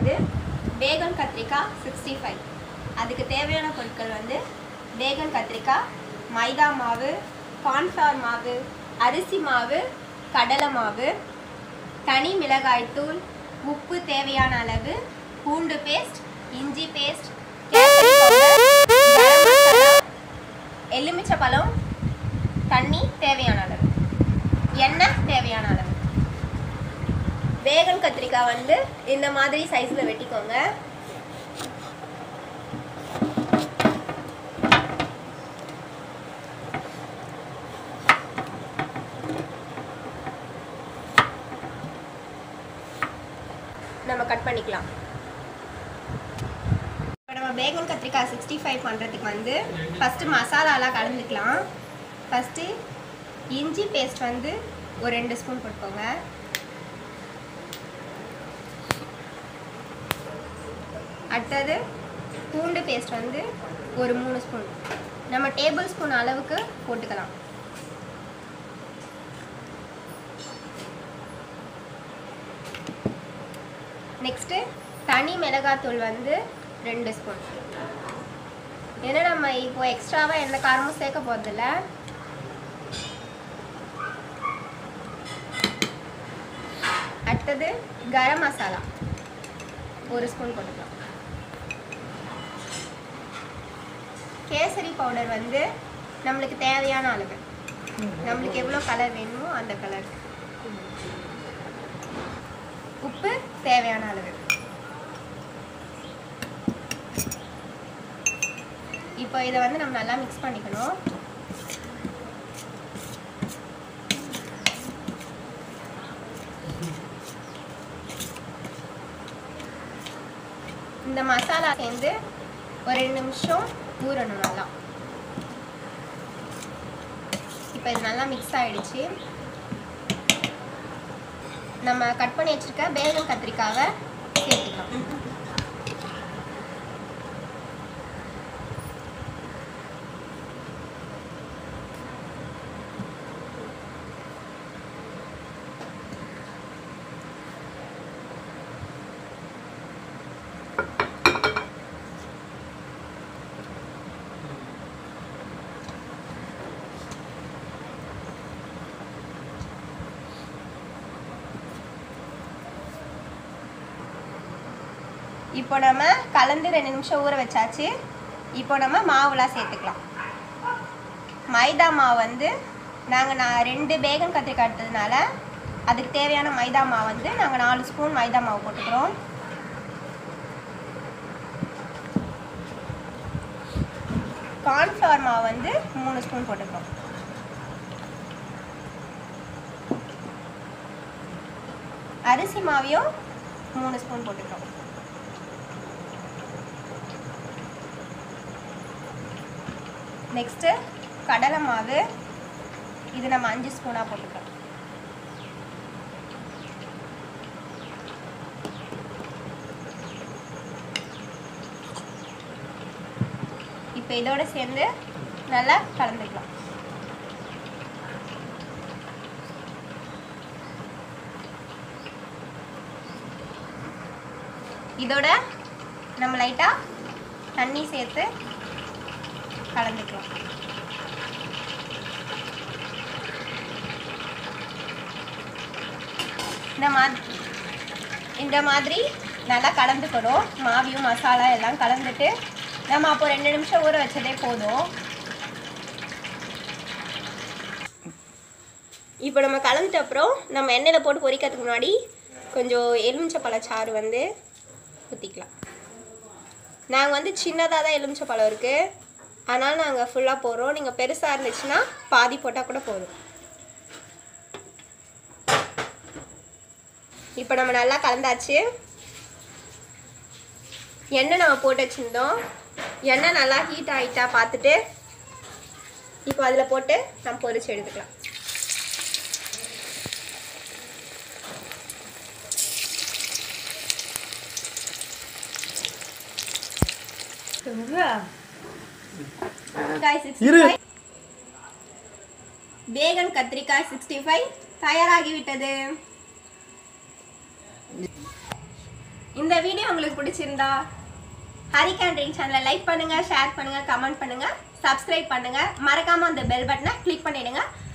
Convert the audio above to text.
வந்து பேகன் கத்திரிக்காய் sixty five அதுக்கு தேவையான பொருட்கள் வந்து பேகன் கத்திரிக்காய் மைதா மாவு கார்ன்ஃப்ளவர் மாவு அரிசி மாவு கடலை மாவு தனி மிளகாய் தூள் உப்பு தேவையான அளவு பூண்டு பேஸ்ட் இஞ்சி பேஸ்ட் எலுமிச்சை பழம் தண்ணி தேவையான அளவு எண்ணெய் தேவையான அளவு வேகன் கத்திரிக்காய் வந்து இந்த மாதிரி சைஸில் வெட்டிக்கோங்க நம்ம கட் பண்ணிக்கலாம் இப்போ நம்ம பேகன் கத்திரிக்காய் சிக்ஸ்டி ஃபைவ் பண்ணுறதுக்கு வந்து ஃபஸ்ட்டு மசாலாலாம் கலந்துக்கலாம் ஃபஸ்ட்டு இஞ்சி பேஸ்ட் வந்து ஒரு ரெண்டு ஸ்பூன் போட்டுக்கோங்க அடுத்தது பூண்டு பேஸ்ட் வந்து ஒரு மூணு ஸ்பூன் நம்ம டேபிள் ஸ்பூன் அளவுக்கு போட்டுக்கலாம் நெக்ஸ்ட்டு தனி மிளகாத்தூள் வந்து ரெண்டு ஸ்பூன் ஏன்னா நம்ம இப்போ எக்ஸ்ட்ராவாக எந்த காரமும் சேர்க்க போகிறதில்ல அடுத்தது கரம் மசாலா ஒரு ஸ்பூன் போட்டுக்கலாம் கேசரி பவுடர் வந்து நம்மளுக்கு தேவையான அளவு நம்மளுக்கு எவ்வளோ கலர் வேணுமோ அந்த கலர் உப்பு தேவையான அளவு இப்போ இதை வந்து நம்ம நல்லா மிக்ஸ் பண்ணிக்கணும் இந்த மசாலா சேர்ந்து ஒரு ரெண்டு நிமிஷம் ஊறணும் நல்லா இப்போ இது நல்லா மிக்ஸ் ஆயிடுச்சு நம்ம கட் பண்ணி வச்சிருக்க பேகன் கத்திரிக்காவை சேர்த்துக்கலாம் இப்போ நம்ம கலந்து ரெண்டு நிமிஷம் ஊற வச்சாச்சு இப்போ நம்ம மாவுலாம் சேர்த்துக்கலாம் மைதா மாவு வந்து நாங்கள் நான் ரெண்டு பேகன் கத்திரிக்காய் எடுத்ததுனால அதுக்கு தேவையான மைதா மாவு வந்து நாங்கள் நாலு ஸ்பூன் மைதா மாவு போட்டுக்கிறோம் கார்ன்ஃப்ளவர் மாவு வந்து மூணு ஸ்பூன் போட்டுக்கிறோம் அரிசி மாவையும் மூணு ஸ்பூன் போட்டுக்கிறோம் நெக்ஸ்ட்டு கடலை மாவு இது நம்ம அஞ்சு ஸ்பூனாக போட்டுக்கலாம் இப்போ இதோட சேர்ந்து நல்லா கலந்துக்கலாம் இதோட நம்ம லைட்டாக தண்ணி சேர்த்து கலந்துக்கலாம் இந்த மாதிரி இந்த மாதிரி நல்லா கலந்துக்கணும் மாவியும் மசாலா எல்லாம் கலந்துட்டு நம்ம அப்போ ரெண்டு நிமிஷம் ஊற வச்சதே போதும் இப்போ நம்ம கலந்துட்ட அப்புறம் நம்ம எண்ணெயில் போட்டு பொரிக்கிறதுக்கு முன்னாடி கொஞ்சம் எலுமிச்சை பழச்சாறு வந்து ஊற்றிக்கலாம் நாங்கள் வந்து சின்னதாக தான் எலுமிச்சை பழம் இருக்குது அதனால் நாங்கள் ஃபுல்லாக போடுறோம் நீங்கள் பெருசாக இருந்துச்சுன்னா பாதி போட்டால் கூட போதும் இப்போ நம்ம நல்லா கலந்தாச்சு எண்ணெய் நம்ம போட்டு வச்சுருந்தோம் எண்ணெய் நல்லா ஹீட் ஆகிட்டா பார்த்துட்டு இப்போ அதில் போட்டு நம்ம பொரிச்சு எடுத்துக்கலாம் கத்திரிக்காய் சிக்ஸ்டி இரு. ஃபைவ் பேகன் கத்திரிக்காய் சிக்ஸ்டி ஃபைவ் தயாராகிவிட்டது இந்த வீடியோ உங்களுக்கு பிடிச்சிருந்தா ஹரி கேண்டரிங் சேனலை லைக் பண்ணுங்க ஷேர் பண்ணுங்க கமெண்ட் பண்ணுங்க சப்ஸ்கிரைப் பண்ணுங்க மறக்காம அந்த பெல் பட்டனை கிளிக் பண்ணிடுங்க